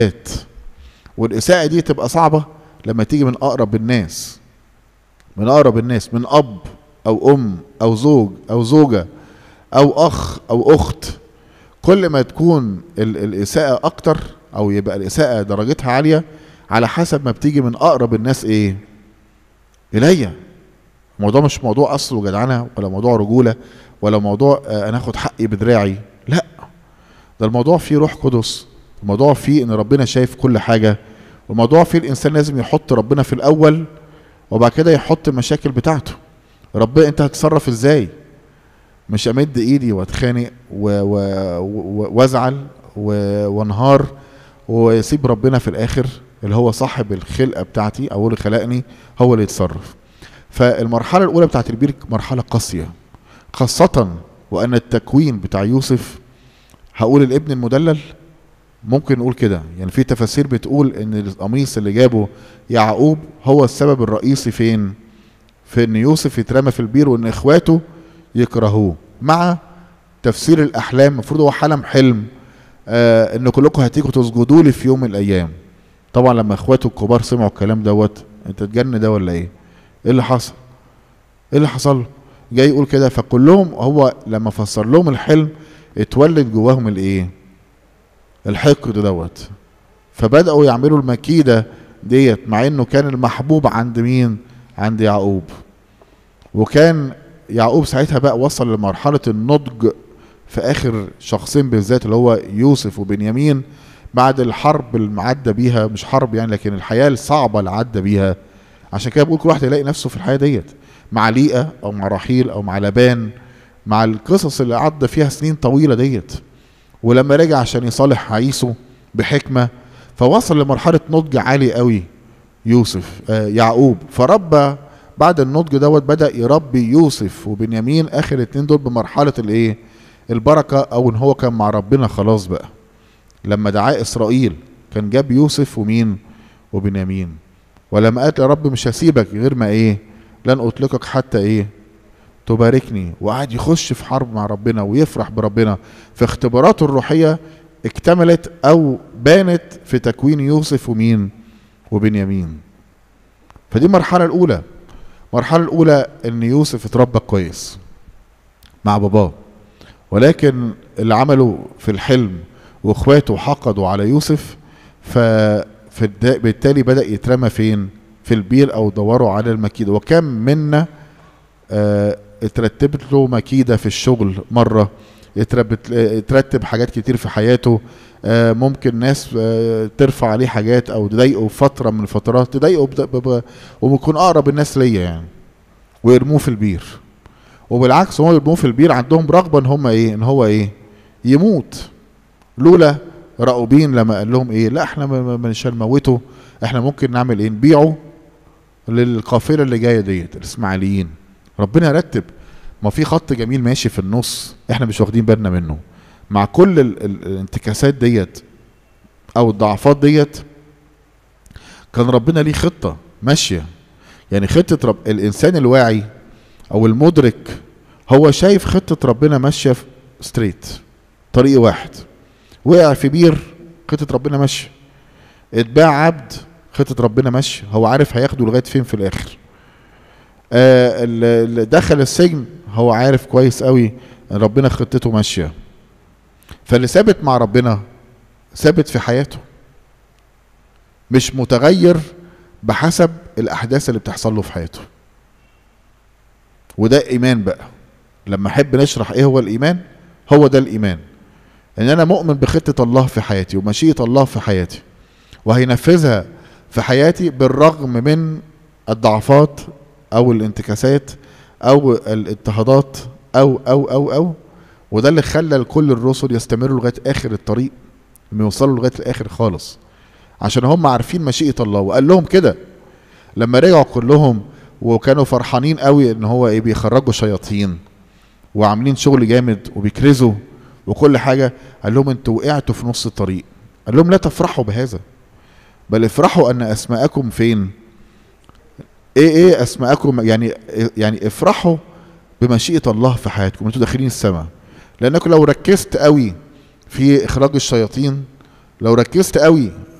والإساءة دي تبقى صعبة لما تيجي من أقرب الناس من أقرب الناس من أب أو أم أو زوج أو زوجة أو أخ أو أخت كل ما تكون ال- الإساءة أكتر أو يبقى الإساءة درجتها عالية على حسب ما بتيجي من أقرب الناس إيه إليا الموضوع مش موضوع أصل وجدعنة ولا موضوع رجولة ولا موضوع آه، أنا آخد حقي بدراعي لا ده الموضوع فيه روح قدس الموضوع فيه ان ربنا شايف كل حاجة والموضوع فيه الانسان لازم يحط ربنا في الاول وبعد كده يحط المشاكل بتاعته ربنا انت هتتصرف ازاي مش امد ايدي واتخانق و- و- و- وازعل و- وانهار ويسيب ربنا في الاخر اللي هو صاحب الخلقه بتاعتي او اللي خلقني هو اللي يتصرف فالمرحله الاولى بتاعت البير مرحله قاسيه خاصه وان التكوين بتاع يوسف هقول الابن المدلل ممكن نقول كده يعني في تفاسير بتقول ان القميص اللي جابه يعقوب هو السبب الرئيسي فين في ان يوسف يترمى في البير وان اخواته يكرهوه مع تفسير الاحلام المفروض هو حلم حلم آه ان كلكم هتيجوا تسجدوا لي في يوم من الايام طبعا لما اخواته الكبار سمعوا الكلام دوت انت تجن ده ولا ايه ايه اللي حصل ايه اللي حصل له جاي يقول كده فكلهم هو لما فسر لهم الحلم اتولد جواهم الايه الحقد دوت فبداوا يعملوا المكيده ديت مع انه كان المحبوب عند مين عند يعقوب وكان يعقوب ساعتها بقى وصل لمرحله النضج في اخر شخصين بالذات اللي هو يوسف وبنيامين بعد الحرب اللي عدى بيها مش حرب يعني لكن الحياه الصعبه اللي عدى بيها عشان كده بقول كل واحد يلاقي نفسه في الحياه ديت مع ليئه او مع رحيل او مع لبان مع القصص اللي عدى فيها سنين طويله ديت ولما رجع عشان يصالح عيسو بحكمه فوصل لمرحله نضج عالي قوي يوسف آه يعقوب فربى بعد النضج دوت بدا يربي يوسف وبنيامين اخر اتنين دول بمرحله الايه البركه او ان هو كان مع ربنا خلاص بقى لما دعاه اسرائيل كان جاب يوسف ومين وبنيامين ولما قال يا رب مش هسيبك غير ما ايه لن اطلقك حتى ايه تباركني وقعد يخش في حرب مع ربنا ويفرح بربنا فاختباراته الروحيه اكتملت او بانت في تكوين يوسف ومين وبنيامين فدي المرحله الاولى المرحله الاولى ان يوسف اتربى كويس مع باباه ولكن اللي عمله في الحلم واخواته حقدوا على يوسف فبالتالي بدا يترمى فين في البير او دوروا على المكيده وكم منا آه اترتبت له مكيده في الشغل مره اتربت اترتب حاجات كتير في حياته آه ممكن ناس آه ترفع عليه حاجات او تضايقه فتره من الفترات تضايقه وبيكون اقرب الناس ليا يعني ويرموه في البير وبالعكس هم يرموه في البير عندهم رغبه ان هم ايه ان هو ايه يموت لولا راؤوبين لما قال لهم ايه لا احنا مش هنموته احنا ممكن نعمل ايه نبيعه للقافله اللي جايه ديت الاسماعيليين ربنا رتب ما في خط جميل ماشي في النص احنا مش واخدين بالنا منه مع كل ال ال الانتكاسات ديت او الضعفات ديت كان ربنا ليه خطه ماشيه يعني خطه رب الانسان الواعي او المدرك هو شايف خطه ربنا ماشيه ستريت طريق واحد وقع في بير خطه ربنا ماشيه اتباع عبد خطه ربنا ماشيه هو عارف هياخده لغايه فين في الاخر آه اللي دخل السجن هو عارف كويس قوي ان ربنا خطته ماشيه فاللي ثابت مع ربنا ثابت في حياته مش متغير بحسب الاحداث اللي بتحصل له في حياته وده ايمان بقى لما احب نشرح ايه هو الايمان هو ده الايمان ان انا مؤمن بخطه الله في حياتي ومشيئه الله في حياتي وهينفذها في حياتي بالرغم من الضعفات او الانتكاسات او الاضطهادات او او او او وده اللي خلى كل الرسل يستمروا لغايه اخر الطريق ما يوصلوا لغايه الاخر خالص عشان هم عارفين مشيئه الله وقال لهم كده لما رجعوا كلهم وكانوا فرحانين قوي ان هو ايه بيخرجوا شياطين وعاملين شغل جامد وبيكرزوا وكل حاجه قال لهم انتوا وقعتوا في نص الطريق قال لهم لا تفرحوا بهذا بل افرحوا ان اسماءكم فين ايه ايه اسماءكم يعني يعني افرحوا بمشيئه الله في حياتكم انتوا داخلين السماء لانكم لو ركزت قوي في اخراج الشياطين لو ركزت قوي